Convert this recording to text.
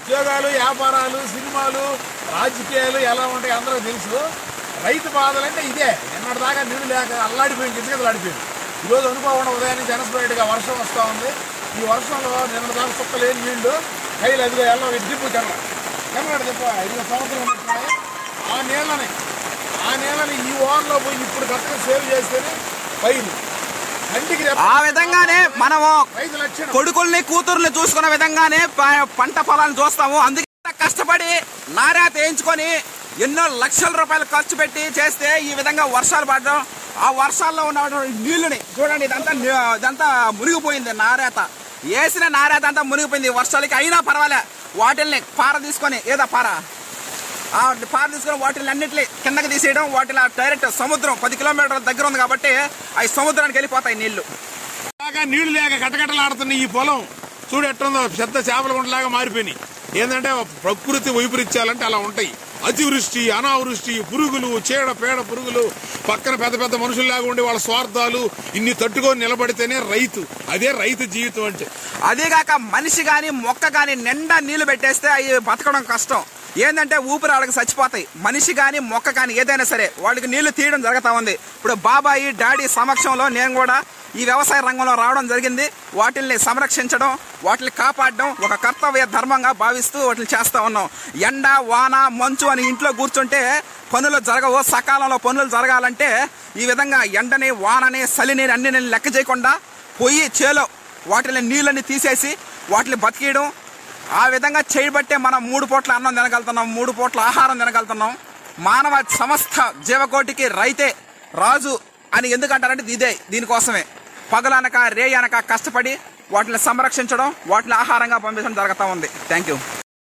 ఉద్యోగాలు వ్యాపారాలు సినిమాలు రాజకీయాలు ఎలా ఉంటాయి అందరూ తెలుసు రైతు బాధలంటే ఇదే నిన్నటి దాకా నీళ్ళు లేక అల్లాడిపోయింది కిందకి అల్లాడిపోయింది ఈరోజు అనుకోకుండా ఉదయాన్నే జనస్ప్రైట్గా వర్షం వస్తూ ఉంది ఈ వర్షంలో నిన్నటి దాకా సుక్కలేని నీళ్లు కైలు అదిగో ఎలా దిప్పు కన్నా కన్నడ చెప్ప ఇదిగో సంవత్సరం ఉన్నట్టున్నాయి. ఆ నీళ్ళని ఆ నీళ్ళని ఈ ఓన్లో పోయి ఇప్పుడు కరెక్ట్గా సేవ్ చేస్తేనే పైరు కంటికి రెప్ప ఆ విధంగానే మనము రైతు లక్షణం కొడుకుల్ని కూతుర్ని చూసుకున్న విధంగానే ప- పంట పొలాలను చూస్తాము అందుకే ఇంత కష్టపడి నారాత వేయించుకొని ఎన్నో లక్షల రూపాయలు ఖర్చు పెట్టి చేస్తే ఈ విధంగా వర్షాలు పడడం ఆ వర్షాల్లో ఉన్న నీళ్ళని చూడండి ఇదంతా ని- ఇదంతా మునిగిపోయింది నారేత వేసిన నారేత అంతా మునిగిపోయింది వర్షాలకి అయినా పర్వాలే వాటిల్ని పార తీసుకొని ఏదా పార ఆ పార తీసుకొని వాటిని అన్నింటినీ కిందకి తీసేయడం వాటిని డైరెక్ట్ సముద్రం పది కిలోమీటర్ల దగ్గర ఉంది కాబట్టి అవి సముద్రానికి వెళ్ళిపోతాయి నీళ్లు బాగా నీళ్లు లేక కటకటలాడుతున్న ఈ పొలం చూడు ఎట్టుందో పెద్ద చేపల గుంటలాగా మారిపోయినాయి ఏంటంటే ప్రకృతి వైపరీత్యాలంటే అలా ఉంటాయి అతివృష్టి అనావృష్టి పురుగులు చీడ పేడ పురుగులు పక్కన పెద్ద పెద్ద మనుషుల్లాగా ఉండి వాళ్ళ స్వార్థాలు ఇన్ని తట్టుకొని నిలబడితేనే రైతు అదే రైతు జీవితం అంటే అదేగాక మనిషి గాని మొక్క గాని నిండా నీళ్లు పెట్టేస్తే అవి బతకడం కష్టం ఏంటంటే ఊపిరి వాళ్ళకి చచ్చిపోతాయి మనిషి గాని మొక్క గాని ఏదైనా సరే వాళ్ళకి నీళ్లు తీయడం జరుగుతా ఉంది ఇప్పుడు బాబాయి డాడీ సమక్షంలో నేను కూడా ఈ వ్యవసాయ రంగంలో రావడం జరిగింది వాటిల్ని సంరక్షించడం వాటిని కాపాడడం ఒక కర్తవ్య ధర్మంగా భావిస్తూ వాటిని చేస్తా ఉన్నాం ఎండ వాన మంచు అని ఇంట్లో కూర్చుంటే పనులు జరగవు సకాలంలో పనులు జరగాలంటే ఈ విధంగా ఎండని వానని చలిని అన్ని లెక్క చేయకుండా పోయి చేలో వాటిని నీళ్ళని తీసేసి వాటిని బతికేయడం ఆ విధంగా చేయబట్టే మనం మూడు పూట్ల అన్నం తినగలుగుతున్నాం మూడు పూట్ల ఆహారం తినగలుగుతున్నాం మానవ సమస్త జీవకోటికి రైతే రాజు అని ఎందుకంటారంటే ఇదే దీనికోసమే పగలనక రే అనక కష్టపడి వాటిని సంరక్షించడం వాటిని ఆహారంగా పంపించడం జరుగుతూ ఉంది థ్యాంక్ యూ